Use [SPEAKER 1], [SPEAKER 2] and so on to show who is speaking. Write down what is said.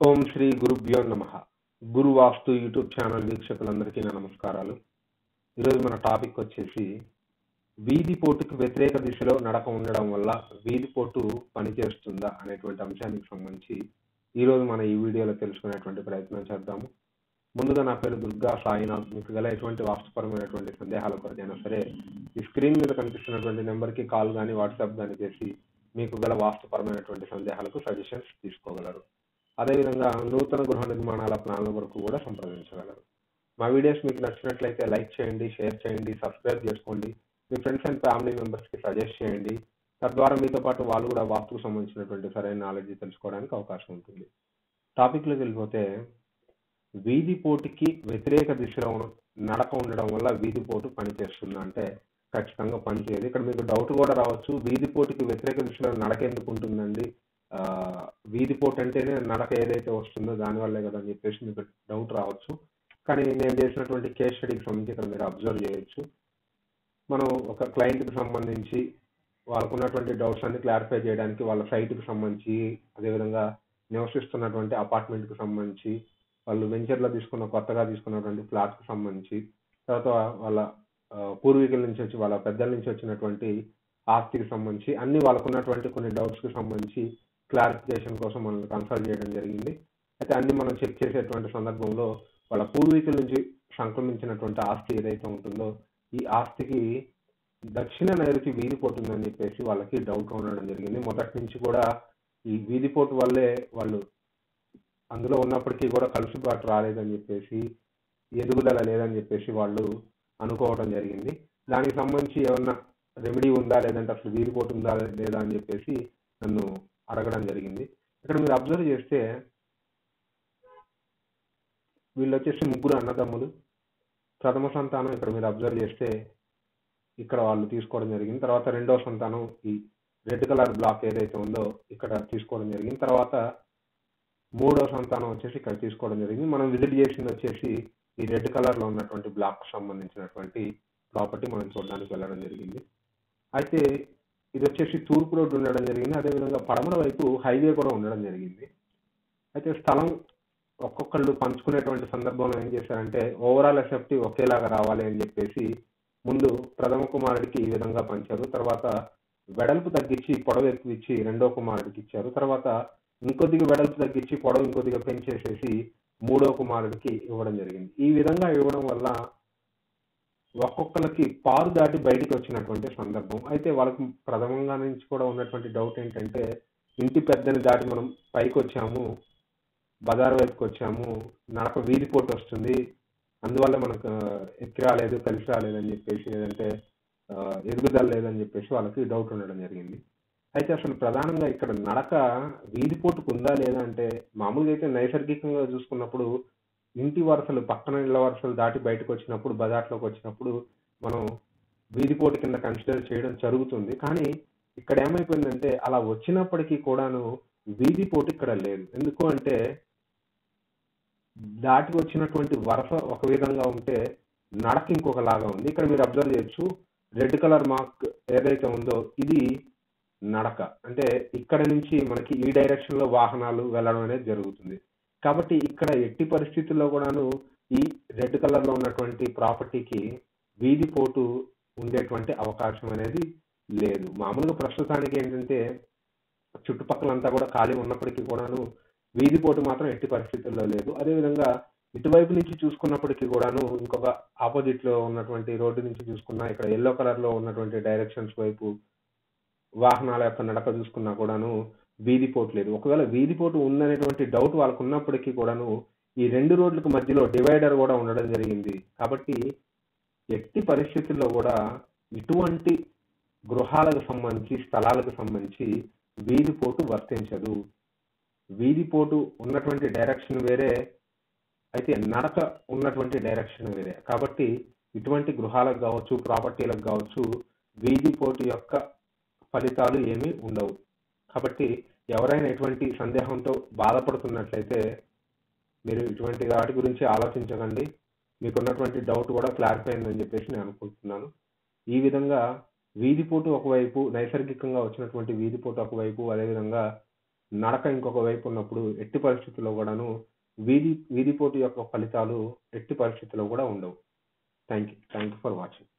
[SPEAKER 1] ఓం శ్రీ గురుభ్యో నమ గురు వాస్తు YouTube channel వీక్షకులందరికీ నా నమస్కారాలు ఈరోజు మన టాపిక్ వచ్చేసి వీధి పోటుకు వ్యతిరేక దిశలో నడక ఉండడం వల్ల వీధి పోటు పనిచేస్తుందా అనేటువంటి అంశానికి సంబంధించి ఈరోజు మన ఈ వీడియోలో తెలుసుకునేటువంటి ప్రయత్నం చేద్దాము ముందుగా నా పేరు దుర్గా సాయినాథ్ మీకు గల ఎటువంటి వాస్తుపరమైనటువంటి సందేహాల కొరకైనా సరే ఈ స్క్రీన్ మీద కనిపిస్తున్నటువంటి నెంబర్కి కాల్ కానీ వాట్సాప్ కానీ చేసి మీకు గల వాస్తుపరమైనటువంటి సందేహాలకు సజెషన్స్ తీసుకోగలరు అదేవిధంగా నూతన గృహ నిర్మాణాల ప్లాన్ల వరకు కూడా సంప్రదించగలరు మా వీడియోస్ మీకు నచ్చినట్లయితే లైక్ చేయండి షేర్ చేయండి సబ్స్క్రైబ్ చేసుకోండి మీ ఫ్రెండ్స్ అండ్ ఫ్యామిలీ మెంబర్స్కి సజెస్ట్ చేయండి తద్వారా మీతో పాటు వాళ్ళు కూడా వాస్తుకు సంబంధించినటువంటి సరైన నాలెడ్జ్ తెలుసుకోవడానికి అవకాశం ఉంటుంది టాపిక్లోకి వెళ్ళిపోతే వీధి పోటుకి వ్యతిరేక దిశలో ఉన్న- నడక ఉండడం వల్ల వీధి పోటు పనిచేస్తుందా అంటే ఖచ్చితంగా పనిచేయదు ఇక్కడ మీకు డౌట్ కూడా రావచ్చు వీధి పోటుకి వ్యతిరేక దిశలో నడక ఎందుకు ఉంటుందండి ఆ, వీధి పోటు అంటేనే నడక ఏదైతే వస్తుందో దానివల్లే కదా అని చెప్పేసి మీకు డౌట్ రావచ్చు కానీ నేను చేసినటువంటి కేస్ స్టడీకి సంబంధించి ఇక్కడ మీరు అబ్జర్వ్ చేయొచ్చు మనం ఒక క్లయింట్కి సంబంధించి వాళ్ళకు ఉన్నటువంటి డౌట్స్ అన్ని క్లారిఫై చేయడానికి వాళ్ళ సైట్కి సంబంధించి అదేవిధంగా నివసిస్తున్నటువంటి అపార్ట్మెంట్కి సంబంధించి వాళ్ళు వెంచర్లో తీసుకున్న కొత్తగా తీసుకున్నటువంటి ఫ్లాట్కి సంబంధించి తర్వాత వాళ్ళ ఆ, పూర్వీకుల నుంచి వచ్చి వాళ్ళ పెద్దల నుంచి వచ్చినటువంటి ఆస్తికి సంబంధించి అన్ని వాళ్ళకు ఉన్నటువంటి కొన్ని డౌట్స్కి సంబంధించి క్లారిఫికేషన్ కోసం మనల్ని కన్సల్ట్ చేయడం జరిగింది అయితే అన్ని మనం చెక్ చేసేటువంటి సందర్భంలో వాళ్ళ పూర్వీకుల నుంచి సంక్రమించినటువంటి ఆస్తి ఏదైతే ఉంటుందో ఈ ఆస్తికి దక్షిణ నైరుతి వీధిపోతుందని చెప్పేసి వాళ్ళకి డౌట్ ఉండడం జరిగింది మొదటి నుంచి కూడా ఈ వీధిపోటు వల్లే వాళ్ళు అందులో ఉన్నప్పటికీ కూడా కలుసుబాటు రాలేదని చెప్పేసి ఎదుగుదల లేదని చెప్పేసి వాళ్ళు అనుకోవడం జరిగింది దానికి సంబంధించి ఏమన్నా రెమెడీ ఉందా లేదంటే అసలు వీరిపోటు ఉందా లేదా అని చెప్పేసి నన్ను అడగడం జరిగింది ఇక్కడ మీరు అబ్జర్వ్ చేస్తే వీళ్ళు వచ్చేసి ముగ్గురు అన్నదమ్ములు ప్రథమ సంతానం ఇక్కడ మీరు అబ్జర్వ్ చేస్తే ఇక్కడ వాళ్ళు తీసుకోవడం జరిగింది తర్వాత రెండో సంతానం ఈ రెడ్ కలర్ బ్లాక్ ఏదైతే ఉందో ఇక్కడ తీసుకోవడం జరిగింది తర్వాత మూడో సంతానం వచ్చేసి ఇక్కడ తీసుకోవడం జరిగింది మనం విజిట్ చేసింది వచ్చేసి ఈ రెడ్ కలర్ లో ఉన్నటువంటి బ్లాక్ సంబంధించినటువంటి ప్రాపర్టీ మనం చూడడానికి వెళ్ళడం జరిగింది అయితే ఇది వచ్చేసి తూర్పు రోడ్డు ఉండడం జరిగింది అదేవిధంగా పడమర వైపు హైవే కూడా ఉండడం జరిగింది అయితే స్థలం ఒక్కొక్కళ్ళు పంచుకునేటువంటి సందర్భంలో ఏం చేశారంటే ఓవరాల్ ఎఫెక్ట్ ఒకేలాగా రావాలి అని చెప్పేసి ముందు ప్రథమ కుమారుడికి ఈ విధంగా పంచారు తర్వాత వెడల్పు తగ్గించి పొడవు ఎక్కువ ఇచ్చి రెండో కుమారుడికి ఇచ్చారు తర్వాత ఇంకొద్దిగా వెడల్పు తగ్గించి పొడవు ఇంకొద్దిగా పెంచేసేసి మూడో కుమారుడికి ఇవ్వడం జరిగింది ఈ విధంగా ఇవ్వడం వల్ల ఒక్కొక్కరికి పారు దాటి బయటికి వచ్చినటువంటి సందర్భం అయితే వాళ్ళకి ప్రథమంగా నుంచి కూడా ఉన్నటువంటి డౌట్ ఏంటంటే ఇంటి పెద్దని దాటి మనం పైకి వచ్చాము బజార్ వైపుకి వచ్చాము నడక వీధి పోటు వస్తుంది అందువల్ల మనకు ఆ, ఎక్కి రాలేదు కలిసి రాలేదు అని చెప్పేసి లేదంటే ఆ, ఎదుగుదల లేదని చెప్పేసి వాళ్ళకి డౌట్ ఉండడం జరిగింది అయితే అసలు ప్రధానంగా ఇక్కడ నడక వీధి పోటుకు ఉందా లేదా అంటే మామూలుగా అయితే నైసర్గికంగా చూసుకున్నప్పుడు ఇంటి వరుసలు పక్కన ఇళ్ళ వరుసలు దాటి బయటకు వచ్చినప్పుడు బజార్లోకి వచ్చినప్పుడు మనం వీధి పోటు కింద కన్సిడర్ చేయడం జరుగుతుంది కానీ ఇక్కడ ఏమైపోయిందంటే అలా వచ్చినప్పటికీ కూడాను వీధి పోటు ఇక్కడ లేదు ఎందుకు అంటే దాటి వచ్చినటువంటి వరుస ఒక విధంగా ఉంటే నడక ఇంకొకలాగా ఉంది ఇక్కడ మీరు అబ్జర్వ్ చేయొచ్చు రెడ్ కలర్ మార్క్ ఏదైతే ఉందో ఇది నడక అంటే ఇక్కడ నుంచి మనకి ఈ డైరెక్షన్ లో వాహనాలు వెళ్ళడం అనేది జరుగుతుంది కాబట్టి ఇక్కడ ఎట్టి పరిస్థితుల్లో కూడాను ఈ రెడ్ కలర్ లో ఉన్నటువంటి ప్రాపర్టీకి వీధి పోటు ఉండేటువంటి అవకాశం అనేది లేదు మామూలుగా ప్రస్తుతానికి ఏంటంటే చుట్టుపక్కలంతా కూడా ఖాళీ ఉన్నప్పటికీ కూడాను వీధి పోటు మాత్రం ఎట్టి పరిస్థితుల్లో లేదు అదేవిధంగా ఇటువైపు నుంచి చూసుకున్నప్పటికీ కూడాను ఇంకొక ఆపోజిట్ లో ఉన్నటువంటి రోడ్డు నుంచి చూసుకున్నా ఇక్కడ ఎల్లో కలర్ లో ఉన్నటువంటి డైరెక్షన్స్ వైపు వాహనాల యొక్క నడక చూసుకున్నా కూడాను వీధి పోటు లేదు ఒకవేళ వీధి పోటు ఉందనేటువంటి డౌట్ వాళ్ళకు ఉన్నప్పటికీ కూడాను ఈ రెండు రోడ్లకు మధ్యలో డివైడర్ కూడా ఉండడం జరిగింది కాబట్టి ఎట్టి పరిస్థితుల్లో కూడా ఇటువంటి గృహాలకు సంబంధించి స్థలాలకు సంబంధించి వీధి పోటు వర్తించదు వీధి పోటు ఉన్నటువంటి డైరెక్షన్ వేరే అయితే నడక ఉన్నటువంటి డైరెక్షన్ వేరే కాబట్టి ఇటువంటి గృహాలకు కావచ్చు ప్రాపర్టీలకు కావచ్చు వీధి పోటు యొక్క ఫలితాలు ఏమీ ఉండవు కాబట్టి ఎవరైనా ఎటువంటి సందేహంతో బాధపడుతున్నట్లయితే మీరు ఇటువంటి వాటి గురించి ఆలోచించకండి మీకున్నటువంటి డౌట్ కూడా క్లారిఫై అయిందని చెప్పేసి నేను అనుకుంటున్నాను ఈ విధంగా వీధిపోటు ఒకవైపు నైసర్గికంగా వచ్చినటువంటి వీధిపోటు ఒకవైపు అదేవిధంగా నడక ఇంకొక వైపు ఉన్నప్పుడు ఎట్టి పరిస్థితుల్లో కూడాను వీధి వీధి పోటీ యొక్క ఫలితాలు ఎట్టి పరిస్థితుల్లో కూడా ఉండవు thank you thank you for watching